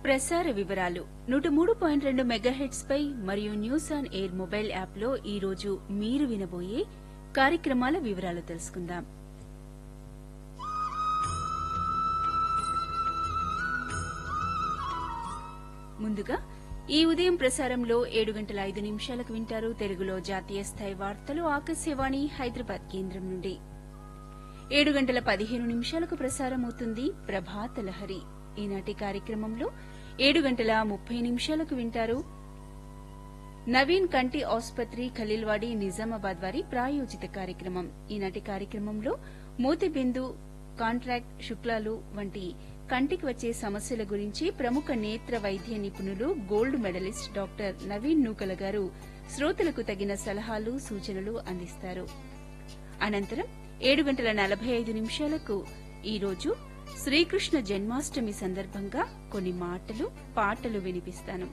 ప్రసార వివరాలు నూట మూడు పాయింట్ రెండు మెగాహెట్స్ పై మరియు news on air mobile app లో ఈ రోజు మీరు వినబోయే కార్యక్రమాల వివరాలు తెలుసుకుందాం ముందుగా ఈ ఉదయం ప్రసారంలో ఏడు గంటల ఐదు నిమిషాలకు వింటారు తెలుగులో జాతీయ స్థాయి వార్తలు ఆకాశవాణి హైదరాబాద్ కేంద్రం నుండి ఏడు గంటల పదిహేను నిమిషాలకు ప్రసారమవుతుంది ప్రభాత లహరి ఈనాటి కార్యక్రమంలో ఏడు గంటల ముప్పై నిమిషాలకు వింటారు నవీన్ కంటి ఆసుపత్రి ఖలీల్వాడి నిజామాబాద్ వారి ప్రాయోజిత కార్యక్రమం ఈనాటి కార్యక్రమంలో మూతిబిందు కాంట్రాక్ట్ శుక్లాలు వంటి కంటికి వచ్చే సమస్యల గురించి ప్రముఖ నేత్ర వైద్య నిపుణులు gold medallist doctor Naveen Nukala garu శ్రోతలకు తగిన సలహాలు సూచనలు అందిస్తారు అనంతరం ఏడు గంటల నలభై ఐదు నిమిషాలకు ఈరోజు శ్రీకృష్ణ జన్మాష్టమి సందర్భంగా కొన్ని మాటలు పాటలు వినిపిస్తాను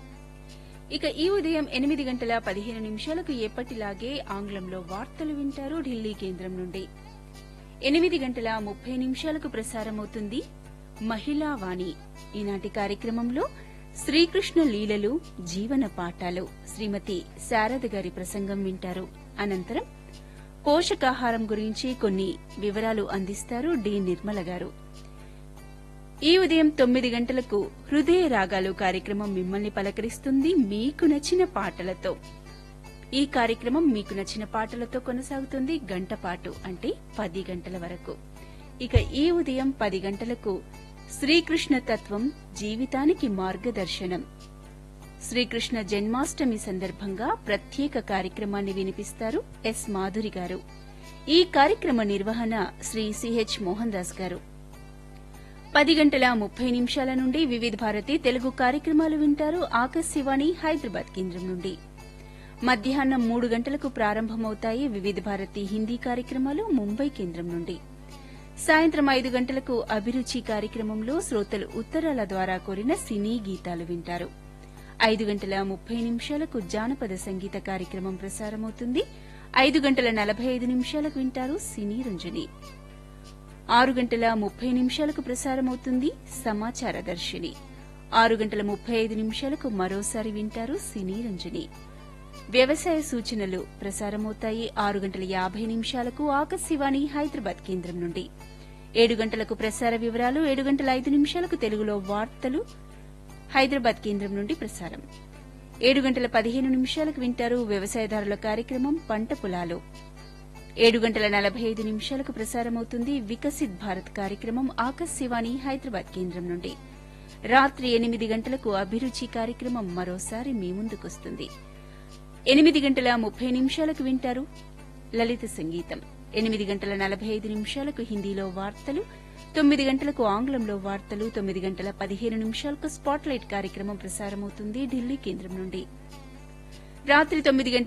ఇక ఈ ఉదయం ఎనిమిది గంటల పదిహేను నిమిషాలకు ఎప్పటిలాగే ఆంగ్లంలో వార్తలు వింటారు ఢిల్లీ కేంద్రం నుండి ఎనిమిది గంటల ముప్పై నిమిషాలకు ప్రసారమవుతుంది మహిళా వాణి ఈనాటి కార్యక్రమంలో శ్రీకృష్ణ లీలలు జీవన పాఠాలు శ్రీమతి శారద గారి ప్రసంగం వింటారు అనంతరం పోషకాహారం గురించి కొన్ని వివరాలు అందిస్తారు డి నిర్మల గారు ఈ ఉదయం తొమ్మిది గంటలకు హృదయ రాగాలు కార్యక్రమం మిమ్మల్ని పలకరిస్తుంది మీకు నచ్చిన పాటలతో ఈ కార్యక్రమం మీకు నచ్చిన పాటలతో కొనసాగుతుంది గంట పాటు అంటే పది గంటల వరకు ఇక ఈ ఉదయం పది గంటలకు శ్రీకృష్ణ తత్వం జీవితానికి మార్గదర్శనం శ్రీకృష్ణ జన్మాష్టమి సందర్భంగా ప్రత్యేక కార్యక్రమాన్ని వినిపిస్తారు ఎస్ మాధురి గారు ఈ కార్యక్రమ నిర్వహణ శ్రీ సిహెచ్ మోహన్ దాస్ గారు పది గంటల ముప్పై నిమిషాల నుండి వివిధ భారతి తెలుగు కార్యక్రమాలు వింటారు ఆకాశవాణి హైదరాబాద్ కేంద్రం నుండి మధ్యాహ్నం మూడు గంటలకు ప్రారంభమవుతాయి వివిధ భారతి హిందీ కార్యక్రమాలు ముంబై కేంద్రం నుండి సాయంత్రం ఐదు గంటలకు అభిరుచి కార్యక్రమంలో శ్రోతలు ఉత్తరాల ద్వారా కోరిన సినీ గీతాలు వింటారు ఐదు గంటల ముప్పై నిమిషాలకు జానపద సంగీత కార్యక్రమం ప్రసారమవుతుంది ఐదు గంటల నలభై ఐదు నిమిషాలకు వింటారు సినీ రంజని ఆరు గంటల ముప్పై నిమిషాలకు ప్రసారమవుతుంది సమాచార దర్శిని ఆరు గంటల ముప్పై ఐదు నిమిషాలకు మరోసారి వింటారు సినీ రంజని వ్యవసాయ సూచనలు ప్రసారమవుతాయి ఆరు గంటల యాభై నిమిషాలకు ఆకాశవాణి హైదరాబాద్ కేంద్రం నుండి ఏడు గంటలకు ప్రసార వివరాలు ఏడు గంటల ఐదు నిమిషాలకు తెలుగులో వార్తలు హైదరాబాద్ కేంద్రం నుండి ప్రసారం ఏడు గంటల పదిహేను నిమిషాలకు వింటారు వ్యవసాయదారుల కార్యక్రమం పంట పొలాలు ఏడు గంటల నలభై ఐదు నిమిషాలకు ప్రసారమవుతుంది వికసిత్ భారత్ కార్యక్రమం ఆకాశవాణి హైదరాబాద్ కేంద్రం నుండి రాత్రి ఎనిమిది గంటలకు అభిరుచి కార్యక్రమం మరోసారి మీ ముందుకొస్తుంది ఎనిమిది గంటల ముప్పై నిమిషాలకు వింటారు లలిత సంగీతం ఎనిమిది గంటల నలభై ఐదు నిమిషాలకు హిందీలో వార్తలు తొమ్మిది గంటలకు ఆంగ్లంలో వార్తలు తొమ్మిది గంటల పదిహేను నిమిషాలకు స్పాట్లైట్ కార్యక్రమం ప్రసారమవుతుంది ఢిల్లీ కేంద్రం నుండి రాత్రి తొమ్మిది గంటల